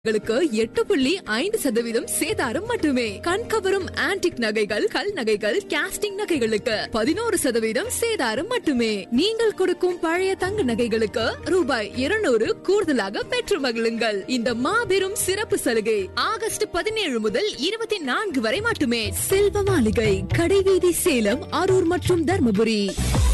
களுக்கு எட்டு புள்ளி ஐந்து சதவீதம் சேதாரம் மட்டுமே கண்கவரும் ஆன்டிக் நகைகள் கல் நகைகள் கேஸ்டிங் நகைகளுக்கு பதினோரு சதவீதம் சேதாரம் மட்டுமே நீங்கள் கொடுக்கும் பழைய தங்க நகைகளுக்கு ரூபாய் இருநூறு கூடுதலாக பெற்று மகிழுங்கள் இந்த மாபெரும் சிறப்பு சலுகை ஆகஸ்ட் பதினேழு முதல் இருபத்தி நான்கு வரை மட்டுமே செல்வ மாளிகை கடைவீதி சேலம் அரூர் மற்றும் தர்மபுரி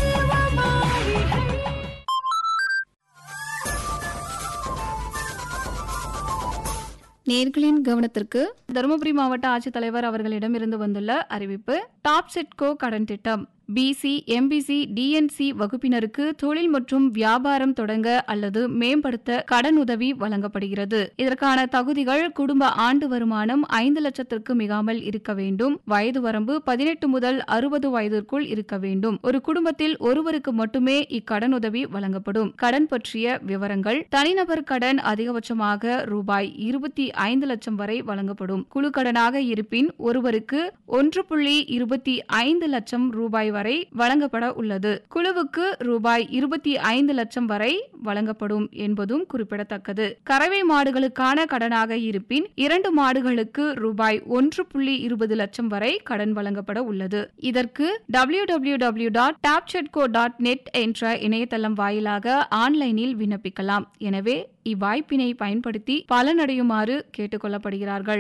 நேர்களின் கவனத்திற்கு தருமபுரி மாவட்ட ஆட்சித்தலைவர் அவர்களிடமிருந்து வந்துள்ள அறிவிப்பு டாப் செட்கோ கடன் திட்டம் பிசி எம்பிசி டிஎன்சி வகுப்பினருக்கு தொழில் மற்றும் வியாபாரம் தொடங்க அல்லது மேம்படுத்த கடன் உதவி வழங்கப்படுகிறது இதற்கான தகுதிகள் குடும்ப ஆண்டு வருமானம் ஐந்து லட்சத்திற்கு மிகாமல் இருக்க வேண்டும் வயது வரம்பு பதினெட்டு முதல் அறுபது வயதிற்குள் இருக்க வேண்டும் ஒரு குடும்பத்தில் ஒருவருக்கு மட்டுமே இக்கடன் உதவி வழங்கப்படும் கடன் பற்றிய விவரங்கள் தனிநபர் கடன் அதிகபட்சமாக ரூபாய் இருபத்தி ஐந்து லட்சம் வரை வழங்கப்படும் குழு கடனாக இருப்பின் ஒருவருக்கு ஒன்று புள்ளி இருபத்தி ஐந்து லட்சம் ரூபாய் வரை வழங்கப்பட உள்ளது குழுவுக்கு ரூபாய் இருபத்தி ஐந்து லட்சம் வரை வழங்கப்படும் என்பதும் குறிப்பிடத்தக்கது கறவை மாடுகளுக்கான கடனாக இருப்பின் இரண்டு மாடுகளுக்கு ரூபாய் ஒன்று புள்ளி இருபது லட்சம் வரை கடன் வழங்கப்பட உள்ளது இதற்கு W W W dot dot net என்ற இணையதளம் வாயிலாக ஆன்லைனில் விண்ணப்பிக்கலாம் எனவே இவ்வாய்ப்பினை பயன்படுத்தி பலனடையுமாறு கேட்டுக்கொள்ளப்படுகிறார்கள்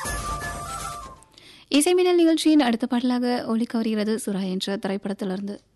இசைமின்னல் நிகழ்ச்சியின் அடுத்த பாடலாக ஒலிக்க வருகிறது சுரா என்ற திரைப்படத்திலிருந்து